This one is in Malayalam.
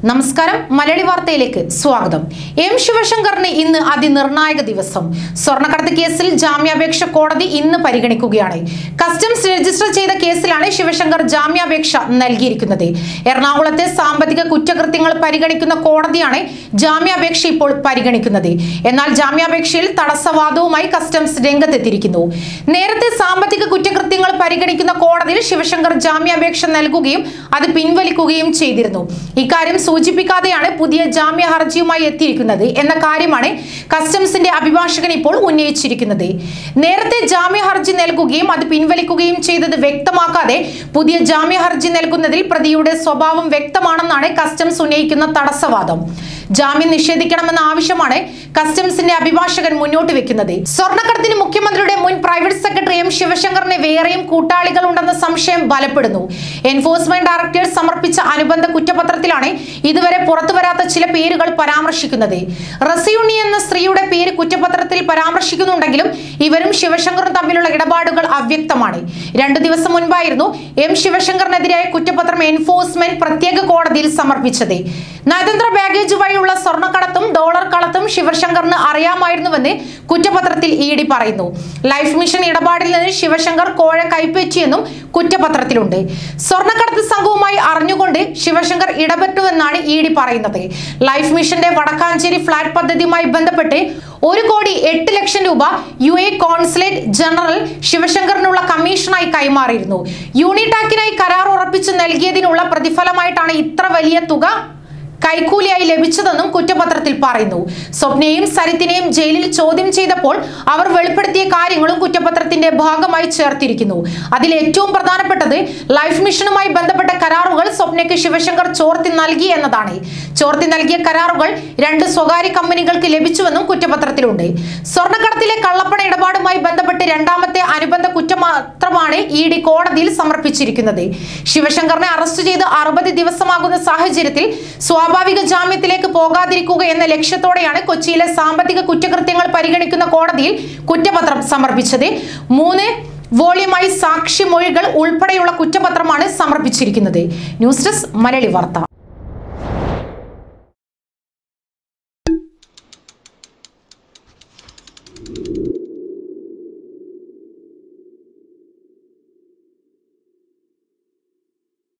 നമസ്കാരം മലയാളി വാർത്തയിലേക്ക് സ്വാഗതം എം ശിവശങ്കറിന് ഇന്ന് അതിനിർണായക ദിവസം സ്വർണ്ണക്കടത്ത് കേസിൽ ജാമ്യാപേക്ഷ കോടതി ഇന്ന് പരിഗണിക്കുകയാണ് കസ്റ്റംസ് രജിസ്റ്റർ ചെയ്ത കേസിലാണ് ശിവശങ്കർ ജാമ്യാപേക്ഷ നൽകിയിരിക്കുന്നത് എറണാകുളത്തെ സാമ്പത്തിക കുറ്റകൃത്യങ്ങൾ പരിഗണിക്കുന്ന കോടതിയാണ് ജാമ്യാപേക്ഷ ഇപ്പോൾ പരിഗണിക്കുന്നത് എന്നാൽ ജാമ്യാപേക്ഷയിൽ തടസ്സവാദവുമായി കസ്റ്റംസ് രംഗത്തെത്തിയിരിക്കുന്നു നേരത്തെ സാമ്പത്തിക കുറ്റകൃത്യങ്ങൾ പരിഗണിക്കുന്ന കോടതിയിൽ ശിവശങ്കർ ജാമ്യാപേക്ഷ നൽകുകയും അത് പിൻവലിക്കുകയും ചെയ്തിരുന്നു ഇക്കാര്യം സൂചിപ്പിക്കാതെയാണ് പുതിയ ജാമ്യ ഹർജിയുമായി എത്തിയിരിക്കുന്നത് എന്ന കാര്യമാണ് കസ്റ്റംസിന്റെ അഭിഭാഷകൻ ഇപ്പോൾ ഉന്നയിച്ചിരിക്കുന്നത് നേരത്തെ ജാമ്യ ഹർജി നൽകുകയും അത് പിൻവലിക്കുകയും ചെയ്തത് വ്യക്തമാക്കാതെ പുതിയ ജാമ്യ ഹർജി നൽകുന്നതിൽ പ്രതിയുടെ സ്വഭാവം വ്യക്തമാണെന്നാണ് കസ്റ്റംസ് ഉന്നയിക്കുന്ന തടസ്സവാദം ജാമ്യം നിഷേധിക്കണമെന്ന ആവശ്യമാണ് കസ്റ്റംസിന്റെ അഭിഭാഷകൻ മുന്നോട്ട് വെക്കുന്നത് സ്വർണ്ണക്കടത്തിന് മുഖ്യമന്ത്രിയുടെ മുൻ പ്രൈവറ്റ് സെക്രട്ടറി എം ശിവശങ്കറിന് വേറെയും കൂട്ടാളികൾ ഉണ്ടെന്ന സംശയം ബലപ്പെടുന്നു എൻഫോഴ്സ്മെന്റ് ഡയറക്ടറേറ്റ് സമർപ്പിച്ച അനുബന്ധ കുറ്റപത്രത്തിലാണ് ഇതുവരെ പുറത്തുവരാത്ത ചില പേരുകൾ പരാമർശിക്കുന്നത് റസിയുണ്ണി എന്ന സ്ത്രീയുടെ പേര് കുറ്റപത്രത്തിൽ പരാമർശിക്കുന്നുണ്ടെങ്കിലും ഇവരും ശിവശങ്കറും തമ്മിലുള്ള ഇടപാടുകൾ അവ്യക്തമാണ് രണ്ടു ദിവസം മുൻപായിരുന്നു എം ശിവശങ്കറിനെതിരായ കുറ്റപത്രം എൻഫോഴ്സ്മെന്റ് പ്രത്യേക കോടതിയിൽ സമർപ്പിച്ചത് നയതന്ത്ര ബാഗേജ് വഴിയുള്ള സ്വർണ്ണക്കടത്തും ഡോളർ കളത്തും ശിവശങ്കറിന് അറിയാമായിരുന്നുവെന്ന് കുറ്റപത്രത്തിൽ ഇ ഡി പറയുന്നു ലൈഫ് മിഷൻ ഇടപാടിൽ നിന്ന് ശിവശങ്കർ കോഴ കൈപ്പറ്റിയെന്നും കുറ്റപത്രത്തിലുണ്ട് സ്വർണ്ണക്കടത്ത് സംഘവുമായി അറിഞ്ഞുകൊണ്ട് ശിവശങ്കർ ഇടപെട്ടുവെന്നാണ് ഇ ഡി പറയുന്നത് ലൈഫ് മിഷന്റെ വടക്കാഞ്ചേരി ഫ്ളാറ്റ് പദ്ധതിയുമായി ബന്ധപ്പെട്ട് ഒരു കോടി എട്ട് ലക്ഷം രൂപ യു എ കോൺസുലേറ്റ് ജനറൽ ശിവശങ്കറിനുള്ള കമ്മീഷനായി കൈമാറിയിരുന്നു യൂണിടാക്കിനായി കരാർ ഉറപ്പിച്ച് നൽകിയതിനുള്ള പ്രതിഫലമായിട്ടാണ് ഇത്ര വലിയ തുക കൈക്കൂലിയായി ലഭിച്ചതെന്നും കുറ്റപത്രത്തിൽ പറയുന്നു സ്വപ്നയെയും സരിത്തിനെയും ജയിലിൽ ചോദ്യം ചെയ്തപ്പോൾ അവർ വെളിപ്പെടുത്തിയ കാര്യങ്ങളും കുറ്റപത്രത്തിന്റെ ഭാഗമായി ചേർത്തിരിക്കുന്നു അതിൽ ഏറ്റവും പ്രധാനപ്പെട്ടത് ലൈഫ് മിഷനുമായി ബന്ധപ്പെട്ട കരാറുകൾ സ്വപ്നയ്ക്ക് ശിവശങ്കർ ചോർത്തി നൽകി എന്നതാണ് ചോർത്തി നൽകിയ കരാറുകൾ രണ്ട് സ്വകാര്യ കമ്പനികൾക്ക് ലഭിച്ചുവെന്നും കുറ്റപത്രത്തിലുണ്ട് സ്വർണ്ണക്കടത്തിലെ കള്ളപ്പണ ഇടപാടുമായി ബന്ധപ്പെട്ട് രണ്ടാമത്തെ അനുബന്ധ കുറ്റപത്രമാണ് ഇ ഡി കോടതിയിൽ സമർപ്പിച്ചിരിക്കുന്നത് ശിവശങ്കറിനെ അറസ്റ്റ് ചെയ്ത് അറുപത് ദിവസമാകുന്ന സാഹചര്യത്തിൽ സ്വാഭാവിക ജാമ്യത്തിലേക്ക് പോകാതിരിക്കുക എന്ന ലക്ഷ്യത്തോടെയാണ് കൊച്ചിയിലെ സാമ്പത്തിക കുറ്റകൃത്യങ്ങൾ പരിഗണിക്കുന്ന കോടതിയിൽ കുറ്റപത്രം സമർപ്പിച്ചത് മൂന്ന് വോള്യമായി സാക്ഷിമൊഴികൾ ഉൾപ്പെടെയുള്ള കുറ്റപത്രമാണ് സമർപ്പിച്ചിരിക്കുന്നത് ന്യൂസ് ഡെസ്ക് മലയാളി വാർത്ത